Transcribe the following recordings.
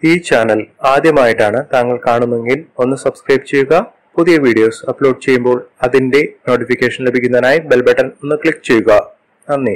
ഈ ചാനൽ ആദ്യമായിട്ടാണ് താങ്കൾ കാണുന്നതെങ്കിൽ ഒന്ന് സബ്സ്ക്രൈബ് ചെയ്യുക പുതിയ വീഡിയോസ് അപ്ലോഡ് ചെയ്യുമ്പോൾ അതിന്റെ നോട്ടിഫിക്കേഷൻ ലഭിക്കുന്നതിനായി ബെൽ ബട്ടൺ ഒന്ന് ക്ലിക്ക് ചെയ്യുക നന്ദി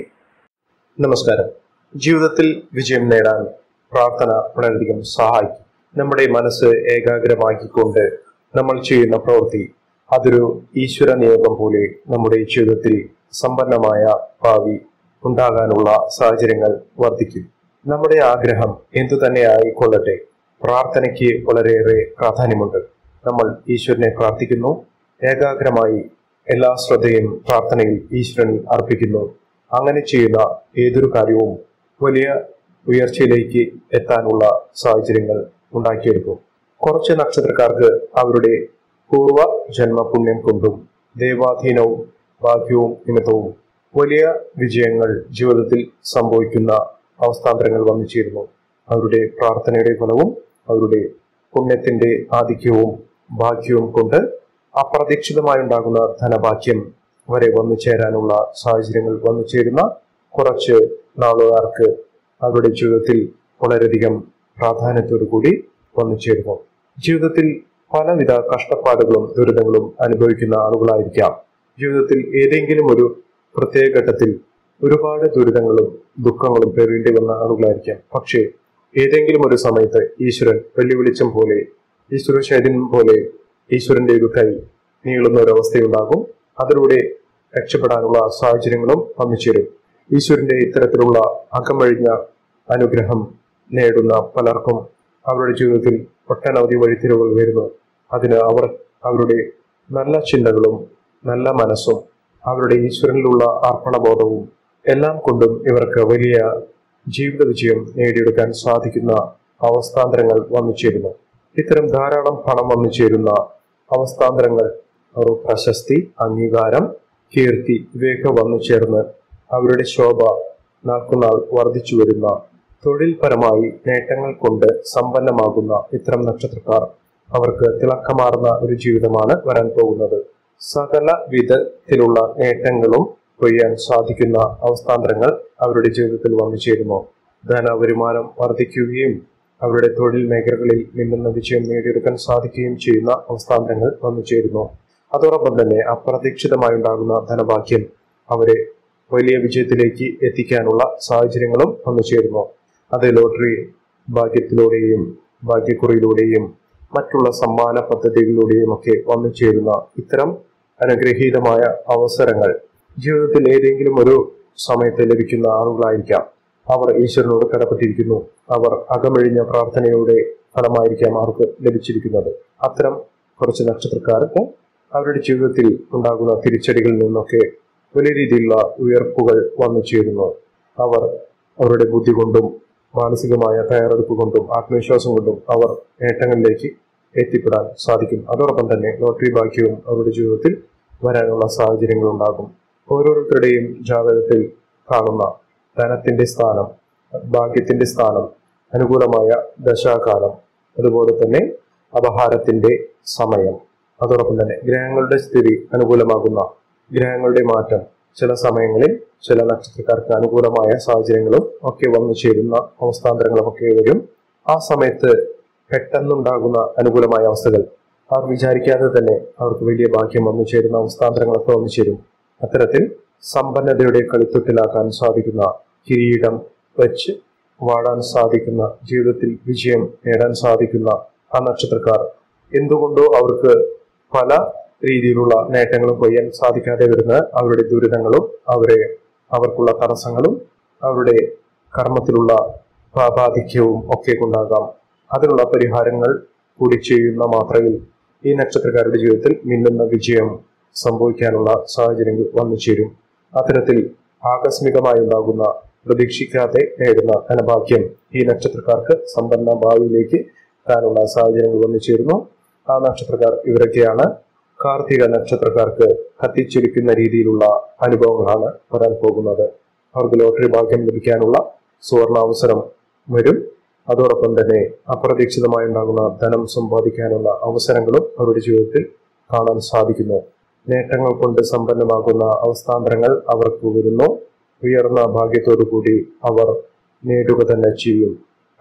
നമസ്കാരം ജീവിതത്തിൽ വിജയം നേടാൻ പ്രാർത്ഥന വളരെയധികം സഹായിക്കും നമ്മുടെ മനസ്സ് ഏകാഗ്രമാക്കിക്കൊണ്ട് നമ്മൾ ചെയ്യുന്ന പ്രവൃത്തി അതൊരു ഈശ്വര നിയോഗം പോലെ നമ്മുടെ ജീവിതത്തിൽ സമ്പന്നമായ ഭാവി ഉണ്ടാകാനുള്ള സാഹചര്യങ്ങൾ വർദ്ധിക്കും നമ്മുടെ ആഗ്രഹം എന്തു തന്നെ ആയിക്കൊള്ളട്ടെ പ്രാർത്ഥനയ്ക്ക് വളരെയേറെ പ്രാധാന്യമുണ്ട് നമ്മൾ ഈശ്വരനെ പ്രാർത്ഥിക്കുന്നു ഏകാഗ്രമായി എല്ലാ ശ്രദ്ധയും പ്രാർത്ഥനയിൽ ഈശ്വരനിൽ അർപ്പിക്കുന്നു അങ്ങനെ ചെയ്യുന്ന ഏതൊരു കാര്യവും വലിയ ഉയർച്ചയിലേക്ക് എത്താനുള്ള സാഹചര്യങ്ങൾ ഉണ്ടാക്കിയെടുക്കും കുറച്ച് നക്ഷത്രക്കാർക്ക് അവരുടെ പൂർവ ജന്മപുണ്യം കൊണ്ടും ദൈവാധീനവും ഭാഗ്യവും നിമിത്തവും വലിയ വിജയങ്ങൾ ജീവിതത്തിൽ സംഭവിക്കുന്ന അവസ്ഥാന്തരങ്ങൾ വന്നു ചേരുന്നു അവരുടെ പ്രാർത്ഥനയുടെ ഫലവും അവരുടെ പുണ്യത്തിന്റെ ആധിക്യവും ഭാഗ്യവും കൊണ്ട് അപ്രതീക്ഷിതമായുണ്ടാകുന്ന ധനഭാഗ്യം വരെ വന്നു ചേരാനുള്ള സാഹചര്യങ്ങൾ വന്നു ചേരുന്ന കുറച്ച് നാളുകാർക്ക് അവരുടെ ജീവിതത്തിൽ വളരെയധികം പ്രാധാന്യത്തോടു കൂടി വന്നു ചേരുന്നു ജീവിതത്തിൽ പലവിധ കഷ്ടപ്പാടുകളും ദുരിതങ്ങളും അനുഭവിക്കുന്ന ആളുകളായിരിക്കാം ജീവിതത്തിൽ ഏതെങ്കിലും ഒരു പ്രത്യേക ഘട്ടത്തിൽ ഒരുപാട് ദുരിതങ്ങളും ദുഃഖങ്ങളും പേറേണ്ടി വന്ന ആളുകളായിരിക്കാം പക്ഷേ ഏതെങ്കിലും ഒരു സമയത്ത് ഈശ്വരൻ വെല്ലുവിളിച്ചം പോലെ ഈശ്വര ചൈതന്യം പോലെ ഈശ്വരന്റെ ഒരു കൈ നീളുന്ന ഒരു അവസ്ഥയുണ്ടാകും അതിലൂടെ രക്ഷപ്പെടാനുള്ള സാഹചര്യങ്ങളും വന്നു ചേരും ഈശ്വരന്റെ ഇത്തരത്തിലുള്ള അകമഴിഞ്ഞ അനുഗ്രഹം നേടുന്ന പലർക്കും അവരുടെ ജീവിതത്തിൽ ഒട്ടനവധി വഴിത്തിരിവുകൾ വരുന്നു അതിന് അവർ അവരുടെ നല്ല ചിന്തകളും നല്ല മനസ്സും അവരുടെ ഈശ്വരനിലുള്ള അർപ്പണബോധവും എല്ലാം കൊണ്ടും ഇവർക്ക് വലിയ ജീവിത വിജയം നേടിയെടുക്കാൻ സാധിക്കുന്ന അവസ്ഥാന്തരങ്ങൾ വന്നു ചേരുന്നു ഇത്തരം ധാരാളം പണം വന്നു ചേരുന്ന അവസ്ഥാന്തരങ്ങൾ ഒരു പ്രശസ്തി അംഗീകാരം കീർത്തി ഇവയൊക്കെ വന്നു ചേർന്ന് അവരുടെ ശോഭ നാൾക്കുനാൾ വർദ്ധിച്ചു വരുന്ന തൊഴിൽപരമായി നേട്ടങ്ങൾ കൊണ്ട് സമ്പന്നമാകുന്ന ഇത്തരം നക്ഷത്രക്കാർ അവർക്ക് തിളക്കമാർന്ന ഒരു ജീവിതമാണ് വരാൻ പോകുന്നത് സകല വിധത്തിലുള്ള നേട്ടങ്ങളും കൊയ്യാൻ സാധിക്കുന്ന അവസ്ഥാന്തരങ്ങൾ അവരുടെ ജീവിതത്തിൽ വന്നു ചേരുന്നു ധന വരുമാനം വർദ്ധിക്കുകയും അവരുടെ തൊഴിൽ മേഖലകളിൽ മിന്നുന്ന വിജയം നേടിയെടുക്കാൻ സാധിക്കുകയും ചെയ്യുന്ന അവസ്ഥാന്തരങ്ങൾ വന്നു ചേരുന്നു അതോടൊപ്പം തന്നെ അപ്രതീക്ഷിതമായി ഉണ്ടാകുന്ന ധനഭാഗ്യം അവരെ വലിയ വിജയത്തിലേക്ക് എത്തിക്കാനുള്ള സാഹചര്യങ്ങളും വന്നു ചേരുന്നു അത് ലോട്ടറി ഭാഗ്യത്തിലൂടെയും ഭാഗ്യക്കുറിയിലൂടെയും മറ്റുള്ള സമ്മാന പദ്ധതികളിലൂടെയും ഒക്കെ വന്നു ചേരുന്ന ഇത്തരം അനുഗ്രഹീതമായ അവസരങ്ങൾ ജീവിതത്തിൽ ഏതെങ്കിലും ഒരു സമയത്ത് ലഭിക്കുന്ന ആളുകളായിരിക്കാം അവർ ഈശ്വരനോട് കടപ്പെട്ടിരിക്കുന്നു അവർ അകമഴിഞ്ഞ പ്രാർത്ഥനയുടെ ഫലമായിരിക്കാം അവർക്ക് ലഭിച്ചിരിക്കുന്നത് അത്തരം കുറച്ച് നക്ഷത്രക്കാർക്ക് അവരുടെ ജീവിതത്തിൽ ഉണ്ടാകുന്ന തിരിച്ചടികളിൽ നിന്നൊക്കെ വലിയ രീതിയിലുള്ള ഉയർപ്പുകൾ വന്നു ചേരുന്നു അവർ അവരുടെ ബുദ്ധി കൊണ്ടും മാനസികമായ തയ്യാറെടുപ്പ് കൊണ്ടും ആത്മവിശ്വാസം കൊണ്ടും അവർ നേട്ടങ്ങളിലേക്ക് എത്തിപ്പെടാൻ സാധിക്കും അതോടൊപ്പം തന്നെ ലോട്ടറി ഭാഗ്യവും അവരുടെ ജീവിതത്തിൽ വരാനുള്ള സാഹചര്യങ്ങൾ ഉണ്ടാകും ഓരോരുത്തരുടെയും ജാതകത്തിൽ കാണുന്ന ധനത്തിന്റെ സ്ഥാനം ഭാഗ്യത്തിന്റെ സ്ഥാനം അനുകൂലമായ ദശാകാലം അതുപോലെ തന്നെ അപഹാരത്തിന്റെ സമയം അതോടൊപ്പം തന്നെ ഗ്രഹങ്ങളുടെ സ്ഥിതി അനുകൂലമാകുന്ന ഗ്രഹങ്ങളുടെ മാറ്റം ചില സമയങ്ങളിൽ ചില നക്ഷത്രക്കാർക്ക് അനുകൂലമായ സാഹചര്യങ്ങളും ഒക്കെ വന്നു ചേരുന്ന അവസ്ഥാന്തരങ്ങളും ഒക്കെ വരും ആ സമയത്ത് പെട്ടെന്നുണ്ടാകുന്ന അനുകൂലമായ അവസ്ഥകൾ അവർ വിചാരിക്കാതെ തന്നെ അവർക്ക് വലിയ ഭാഗ്യം വന്നു ചേരുന്ന അവസ്ഥാന്തരങ്ങളൊക്കെ വന്നു ചേരും അത്തരത്തിൽ സമ്പന്നതയുടെ കളിത്തൊട്ടിലാക്കാൻ സാധിക്കുന്ന കിരീടം വെച്ച് വാഴാൻ സാധിക്കുന്ന ജീവിതത്തിൽ വിജയം നേടാൻ സാധിക്കുന്ന ആ നക്ഷത്രക്കാർ എന്തുകൊണ്ടോ അവർക്ക് പല രീതിയിലുള്ള നേട്ടങ്ങളും കൊയ്യാൻ സാധിക്കാതെ വരുന്ന അവരുടെ ദുരിതങ്ങളും അവരെ അവർക്കുള്ള തടസ്സങ്ങളും അവരുടെ കർമ്മത്തിലുള്ള പാപാധിക്യവും ഒക്കെ കൊണ്ടാകാം അതിനുള്ള പരിഹാരങ്ങൾ കൂടി ചെയ്യുന്ന മാത്രയിൽ ഈ നക്ഷത്രക്കാരുടെ ജീവിതത്തിൽ മിന്നുന്ന വിജയം സംഭവിക്കാനുള്ള സാഹചര്യങ്ങൾ വന്നു ചേരും അത്തരത്തിൽ ആകസ്മികമായി ഉണ്ടാകുന്ന പ്രതീക്ഷിക്കാതെ നേടുന്ന ധനഭാഗ്യം ഈ നക്ഷത്രക്കാർക്ക് സമ്പന്ന ഭാവിയിലേക്ക് എത്താനുള്ള സാഹചര്യങ്ങൾ വന്നു ചേരുന്നു ആ നക്ഷത്രക്കാർ ഇവരൊക്കെയാണ് കാർത്തിക നക്ഷത്രക്കാർക്ക് കത്തിച്ചൊലിക്കുന്ന രീതിയിലുള്ള അനുഭവങ്ങളാണ് വരാൻ പോകുന്നത് അവർക്ക് ലോട്ടറി ഭാഗ്യം ലഭിക്കാനുള്ള സുവർണാവസരം വരും അതോടൊപ്പം തന്നെ അപ്രതീക്ഷിതമായി ഉണ്ടാകുന്ന ധനം സമ്പാദിക്കാനുള്ള അവസരങ്ങളും അവരുടെ ജീവിതത്തിൽ കാണാൻ സാധിക്കുന്നു നേട്ടങ്ങൾ കൊണ്ട് സമ്പന്നമാകുന്ന അവസ്ഥാന്തരങ്ങൾ അവർക്ക് വരുന്നു ഉയർന്ന ഭാഗ്യത്തോടു കൂടി അവർ നേടുക തന്നെ ചെയ്യും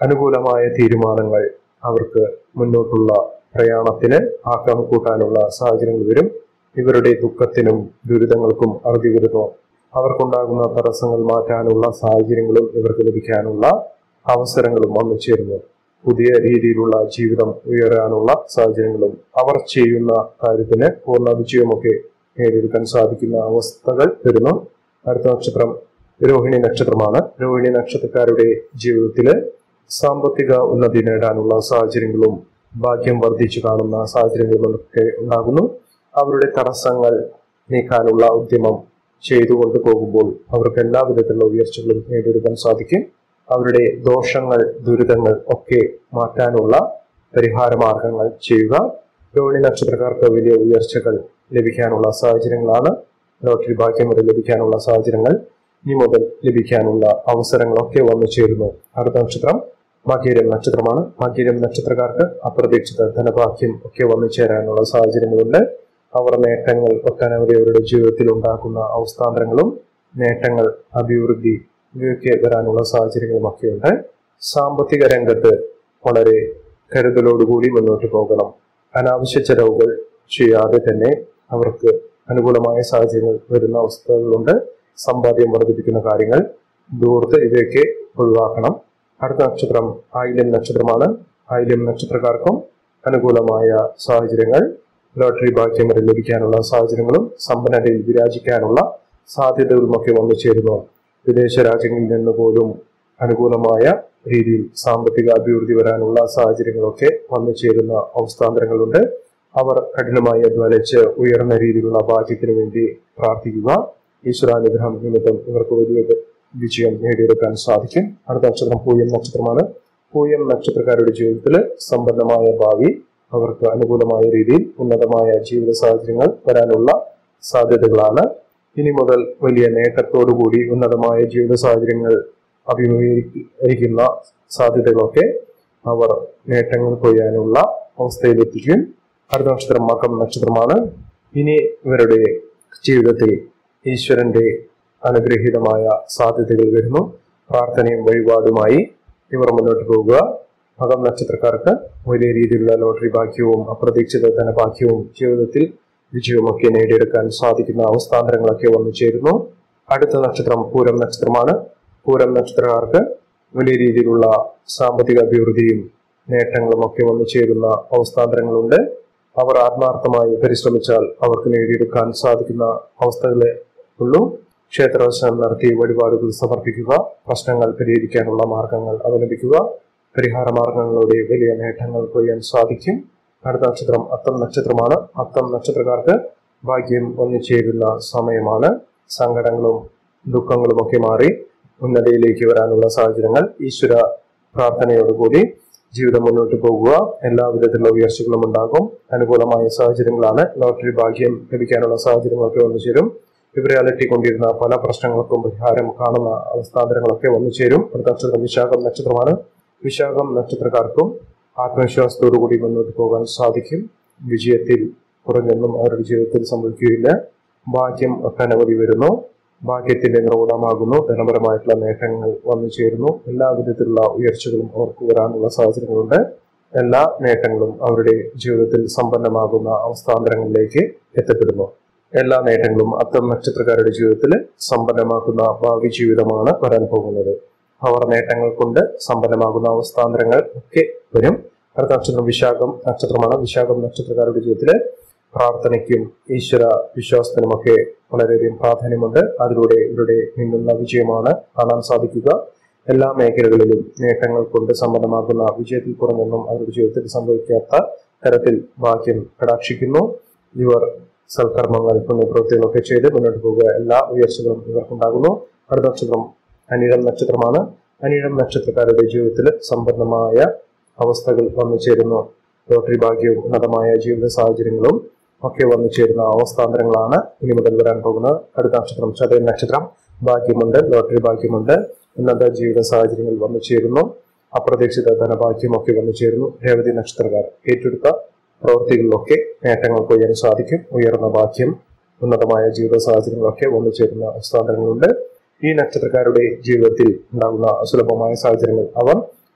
അനുകൂലമായ തീരുമാനങ്ങൾ അവർക്ക് മുന്നോട്ടുള്ള പ്രയാണത്തിന് ആക്കം കൂട്ടാനുള്ള സാഹചര്യങ്ങൾ വരും ഇവരുടെ ദുഃഖത്തിനും ദുരിതങ്ങൾക്കും അറുതി വരുന്നു അവർക്കുണ്ടാകുന്ന തടസ്സങ്ങൾ മാറ്റാനുള്ള സാഹചര്യങ്ങളും ഇവർക്ക് ലഭിക്കാനുള്ള അവസരങ്ങളും വന്നു ചേരുന്നു പുതിയ രീതിയിലുള്ള ജീവിതം ഉയരാനുള്ള സാഹചര്യങ്ങളും അവർ ചെയ്യുന്ന കാര്യത്തിന് പൂർണ്ണ വിജയമൊക്കെ നേടിയെടുക്കാൻ സാധിക്കുന്ന അവസ്ഥകൾ വരുന്നു അടുത്ത നക്ഷത്രം രോഹിണി നക്ഷത്രമാണ് രോഹിണി നക്ഷത്രക്കാരുടെ ജീവിതത്തില് സാമ്പത്തിക ഉന്നതി നേടാനുള്ള സാഹചര്യങ്ങളും ഭാഗ്യം വർദ്ധിച്ചു കാണുന്ന സാഹചര്യങ്ങളുമൊക്കെ ഉണ്ടാകുന്നു അവരുടെ തടസ്സങ്ങൾ നീക്കാനുള്ള ഉദ്യമം ചെയ്തുകൊണ്ട് പോകുമ്പോൾ അവർക്ക് എല്ലാ വിധത്തിലുള്ള ഉയർച്ചകളും നേടിയെടുക്കാൻ സാധിക്കും അവരുടെ ദോഷങ്ങൾ ദുരിതങ്ങൾ ഒക്കെ മാറ്റാനുള്ള പരിഹാര മാർഗങ്ങൾ ചെയ്യുക രോഹിണി നക്ഷത്രക്കാർക്ക് വലിയ ഉയർച്ചകൾ ലഭിക്കാനുള്ള സാഹചര്യങ്ങളാണ് ലോട്ടറി ഭാഗ്യം വരെ ലഭിക്കാനുള്ള സാഹചര്യങ്ങൾ ഇനി മുതൽ ലഭിക്കാനുള്ള അവസരങ്ങളൊക്കെ വന്നു ചേരുന്നു അടുത്ത നക്ഷത്രം ഭാഗ്യരം നക്ഷത്രമാണ് ഭാഗ്യരം നക്ഷത്രക്കാർക്ക് അപ്രതീക്ഷിത ധനഭാഗ്യം ഒക്കെ വന്നു ചേരാനുള്ള സാഹചര്യങ്ങളുണ്ട് അവർ നേട്ടങ്ങൾ ഒട്ടനവധി അവരുടെ ജീവിതത്തിൽ ഉണ്ടാക്കുന്ന അവസ്ഥാന്തരങ്ങളും നേട്ടങ്ങൾ അഭിവൃദ്ധി ഇവയൊക്കെ വരാനുള്ള സാഹചര്യങ്ങളും ഒക്കെയുണ്ട് സാമ്പത്തിക രംഗത്ത് വളരെ കരുതലോടുകൂടി മുന്നോട്ട് പോകണം അനാവശ്യ ചെലവുകൾ ചെയ്യാതെ തന്നെ അവർക്ക് അനുകൂലമായ സാഹചര്യങ്ങൾ വരുന്ന അവസ്ഥകളുണ്ട് സമ്പാദ്യം വർദ്ധിപ്പിക്കുന്ന കാര്യങ്ങൾ ദൂർത്ത് ഇവയൊക്കെ ഒഴിവാക്കണം അടുത്ത നക്ഷത്രം ആയില്യം നക്ഷത്രമാണ് ആയില്യം നക്ഷത്രക്കാർക്കും അനുകൂലമായ സാഹചര്യങ്ങൾ ലോട്ടറി ഭാഗ്യം വരെ ലഭിക്കാനുള്ള സാഹചര്യങ്ങളും സമ്പന്നതയിൽ വിരാജിക്കാനുള്ള സാധ്യതകളുമൊക്കെ വന്നു ചേരുന്നു വിദേശ രാജ്യങ്ങളിൽ നിന്ന് പോലും അനുകൂലമായ രീതിയിൽ സാമ്പത്തിക അഭിവൃദ്ധി വരാനുള്ള സാഹചര്യങ്ങളൊക്കെ വന്നു ചേരുന്ന അവസ്ഥാന്തരങ്ങളുണ്ട് അവർ കഠിനമായി അധ്വാനിച്ച് ഉയർന്ന രീതിയിലുള്ള ഭാഗ്യത്തിന് വേണ്ടി പ്രാർത്ഥിക്കുക ഈശ്വരാനുഗ്രഹം നിമിത്തം ഇവർക്ക് വലിയ വിജയം നേടിയെടുക്കാൻ സാധിക്കും അടുത്ത നക്ഷത്രം പൂയം നക്ഷത്രമാണ് പൂയം നക്ഷത്രക്കാരുടെ ജീവിതത്തിൽ സമ്പന്നമായ ഭാവി അവർക്ക് അനുകൂലമായ രീതിയിൽ ഉന്നതമായ ജീവിത സാഹചര്യങ്ങൾ വരാനുള്ള സാധ്യതകളാണ് ഇനി മുതൽ വലിയ നേട്ടത്തോടുകൂടി ഉന്നതമായ ജീവിത സാഹചര്യങ്ങൾ അഭിമുഖീകരിക്കുന്ന സാധ്യതകളൊക്കെ അവർ നേട്ടങ്ങൾ കൊയ്യാനുള്ള അവസ്ഥയിലെത്തിക്കും അടുത്ത നക്ഷത്രം മകം നക്ഷത്രമാണ് ഇനി ഇവരുടെ ജീവിതത്തിൽ ഈശ്വരന്റെ അനുഗ്രഹീതമായ സാധ്യതകൾ വരുന്നു പ്രാർത്ഥനയും വഴിപാടുമായി ഇവർ മുന്നോട്ട് പോകുക മകം നക്ഷത്രക്കാർക്ക് വലിയ രീതിയിലുള്ള ലോട്ടറി ഭാഗ്യവും അപ്രതീക്ഷിത ധനഭാഗ്യവും ജീവിതത്തിൽ വിജയവുമൊക്കെ നേടിയെടുക്കാൻ സാധിക്കുന്ന അവസ്ഥാന്തരങ്ങളൊക്കെ വന്നു ചേരുന്നു അടുത്ത നക്ഷത്രം പൂരം നക്ഷത്രമാണ് പൂരം നക്ഷത്രക്കാർക്ക് വലിയ രീതിയിലുള്ള സാമ്പത്തിക അഭിവൃദ്ധിയും നേട്ടങ്ങളും ഒക്കെ വന്നു ചേരുന്ന അവസ്ഥാന്തരങ്ങളുണ്ട് അവർ ആത്മാർത്ഥമായി പരിശ്രമിച്ചാൽ അവർക്ക് നേടിയെടുക്കാൻ സാധിക്കുന്ന അവസ്ഥകളെ ഉള്ളൂ ക്ഷേത്രദർശനം നടത്തി വഴിപാടുകൾ സമർപ്പിക്കുക പ്രശ്നങ്ങൾ പരിഹരിക്കാനുള്ള മാർഗങ്ങൾ അവലംബിക്കുക പരിഹാര മാർഗങ്ങളുടെ വലിയ നേട്ടങ്ങൾ കൊയ്യാൻ സാധിക്കും അടുത്ത നക്ഷത്രം അത്തം നക്ഷത്രമാണ് അത്തം നക്ഷത്രക്കാർക്ക് ഭാഗ്യം വന്നു ചേരുന്ന സമയമാണ് സങ്കടങ്ങളും ദുഃഖങ്ങളും ഒക്കെ മാറി ഉന്നതയിലേക്ക് വരാനുള്ള സാഹചര്യങ്ങൾ ഈശ്വര പ്രാർത്ഥനയോടുകൂടി ജീവിതം മുന്നോട്ട് പോകുക എല്ലാ വിധത്തിലുള്ള ഉയർച്ചകളും ഉണ്ടാകും അനുകൂലമായ സാഹചര്യങ്ങളാണ് ലോട്ടറി ഭാഗ്യം ലഭിക്കാനുള്ള സാഹചര്യങ്ങളൊക്കെ വന്നു ചേരും ഇവരെ അലട്ടിക്കൊണ്ടിരുന്ന പല പ്രശ്നങ്ങൾക്കും പരിഹാരം കാണുന്ന അവസ്ഥാന്തരങ്ങളൊക്കെ വന്നു ചേരും അടുത്ത നക്ഷത്രം വിശാഖം നക്ഷത്രമാണ് വിശാഖം നക്ഷത്രക്കാർക്കും ആത്മവിശ്വാസത്തോടു കൂടി മുന്നോട്ട് പോകാൻ സാധിക്കും വിജയത്തിൽ കുറഞ്ഞൊന്നും അവരുടെ ജീവിതത്തിൽ സംഭവിക്കുകയില്ല ഭാഗ്യം ഒട്ടനവധി വരുന്നു ഭാഗ്യത്തിന്റെ നിറകുടമാകുന്നു ധനപരമായിട്ടുള്ള നേട്ടങ്ങൾ വന്നു ചേരുന്നു എല്ലാ വിധത്തിലുള്ള ഉയർച്ചകളും അവർക്ക് വരാനുള്ള സാഹചര്യങ്ങളുണ്ട് എല്ലാ നേട്ടങ്ങളും അവരുടെ ജീവിതത്തിൽ സമ്പന്നമാകുന്ന അവസ്ഥാന്തരങ്ങളിലേക്ക് എത്തപ്പെടുന്നു എല്ലാ നേട്ടങ്ങളും അത്തം നക്ഷത്രക്കാരുടെ ജീവിതത്തിൽ സമ്പന്നമാക്കുന്ന ഭാവി ജീവിതമാണ് വരാൻ പോകുന്നത് അവർ നേട്ടങ്ങൾ കൊണ്ട് സമ്പന്നമാകുന്ന അവസ്ഥാന്തരങ്ങൾ ഒക്കെ വരും അടുത്ത നക്ഷത്രം വിശാഖം നക്ഷത്രമാണ് വിശാഖം നക്ഷത്രക്കാരുടെ ജീവിതത്തില് പ്രാർത്ഥനയ്ക്കും ഈശ്വര വിശ്വാസത്തിനുമൊക്കെ വളരെയധികം പ്രാധാന്യമുണ്ട് അതിലൂടെ ഇവരുടെ മിന്നുന്ന വിജയമാണ് കാണാൻ സാധിക്കുക എല്ലാ മേഖലകളിലും നേട്ടങ്ങൾ കൊണ്ട് സമ്പന്നമാകുന്ന വിജയത്തിൽ കുറഞ്ഞൊന്നും അവരുടെ ജീവിതത്തിൽ സംഭവിക്കാത്ത തരത്തിൽ ഭാഗ്യം കടാക്ഷിക്കുന്നു ഇവർ സൽക്കർമ്മങ്ങൾ പുണ്യപ്രവൃത്തികളൊക്കെ ചെയ്ത് മുന്നോട്ട് പോകുക എല്ലാ ഉയർച്ചകളും ഇവർക്കുണ്ടാകുന്നു അടുത്ത നക്ഷത്രം അനിഴം നക്ഷത്രമാണ് അനിഴം നക്ഷത്രക്കാരുടെ ജീവിതത്തിൽ സമ്പന്നമായ അവസ്ഥകൾ വന്നു ചേരുന്നു ലോട്ടറി ഭാഗ്യവും ഉന്നതമായ ജീവിത സാഹചര്യങ്ങളും ഒക്കെ വന്നു ചേരുന്ന അവസ്ഥാന്തരങ്ങളാണ് ഇനി മുതൽ വരാൻ പോകുന്നത് അടുത്ത നക്ഷത്രം ചതയ നക്ഷത്രം ഭാഗ്യമുണ്ട് ലോട്ടറി ഭാഗ്യമുണ്ട് ഉന്നത ജീവിത സാഹചര്യങ്ങൾ വന്നു ചേരുന്നു അപ്രതീക്ഷിത ധനഭാഗ്യമൊക്കെ വന്നു ചേരുന്നു രേവതി നക്ഷത്രക്കാർ ഏറ്റെടുത്ത പ്രവൃത്തികളിലൊക്കെ നേട്ടങ്ങൾ കൊയ്യാൻ സാധിക്കും ഉയർന്ന ഭാഗ്യം ഉന്നതമായ ജീവിത സാഹചര്യങ്ങളൊക്കെ വന്നു ചേരുന്ന അവസ്ഥാന്തരങ്ങളുണ്ട് ഈ നക്ഷത്രക്കാരുടെ ജീവിതത്തിൽ ഉണ്ടാകുന്ന അസുലഭമായ സാഹചര്യങ്ങൾ അവർ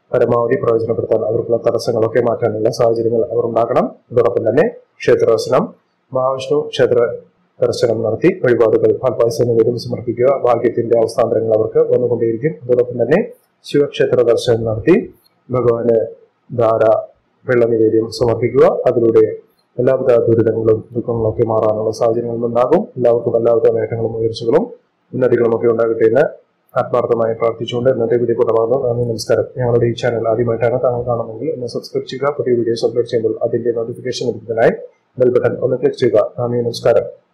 പരമാവധി പ്രയോജനപ്പെടുത്താൻ അവർക്കുള്ള തടസ്സങ്ങളൊക്കെ മാറ്റാനുള്ള സാഹചര്യങ്ങൾ അവർ ഉണ്ടാക്കണം അതോടൊപ്പം തന്നെ ക്ഷേത്രദർശനം മഹാവിഷ്ണു ക്ഷേത്ര ദർശനം നടത്തി വഴിപാടുകൾ പാൽപ്പായസം നിവേദ്യം സമർപ്പിക്കുക ഭാഗ്യത്തിന്റെ അവസ്ഥാന്തരങ്ങൾ അവർക്ക് വന്നുകൊണ്ടേയിരിക്കും അതോടൊപ്പം തന്നെ ശിവക്ഷേത്ര ദർശനം നടത്തി ഭഗവാന് ധാര വെള്ള നിവേദ്യം സമർപ്പിക്കുക അതിലൂടെ എല്ലാവിധ ദുരിതങ്ങളും ദുഃഖങ്ങളും ഒക്കെ മാറാനുള്ള സാഹചര്യങ്ങളും ഉണ്ടാകും എല്ലാവർക്കും എല്ലാവിധ നേട്ടങ്ങളും ഉയർച്ചകളും ഉന്നതികളും ഒക്കെ ഉണ്ടാകട്ടെ എന്ന് ആത്മാർത്ഥമായി പ്രാർത്ഥിച്ചുകൊണ്ട് ഇന്നത്തെ വീഡിയോ കൊണ്ടുപോകുന്നു നന്ദി നമസ്കാരം ഞങ്ങളുടെ ഈ ചാനൽ ആദ്യമായിട്ടാണ് താങ്കൾ കാണുന്നതെങ്കിൽ ഒന്ന് സബ്സ്ക്രൈബ് ചെയ്യുക പുതിയ വീഡിയോസ് അപ്ലോഡ് ചെയ്യുമ്പോൾ അതിന്റെ നോട്ടിഫിക്കേഷൻ ലഭിക്കുന്നതിനായി ബെൽ ബട്ടൺ ഒന്ന് ക്ലിക്ക് ചെയ്യുക നന്ദി നമസ്കാരം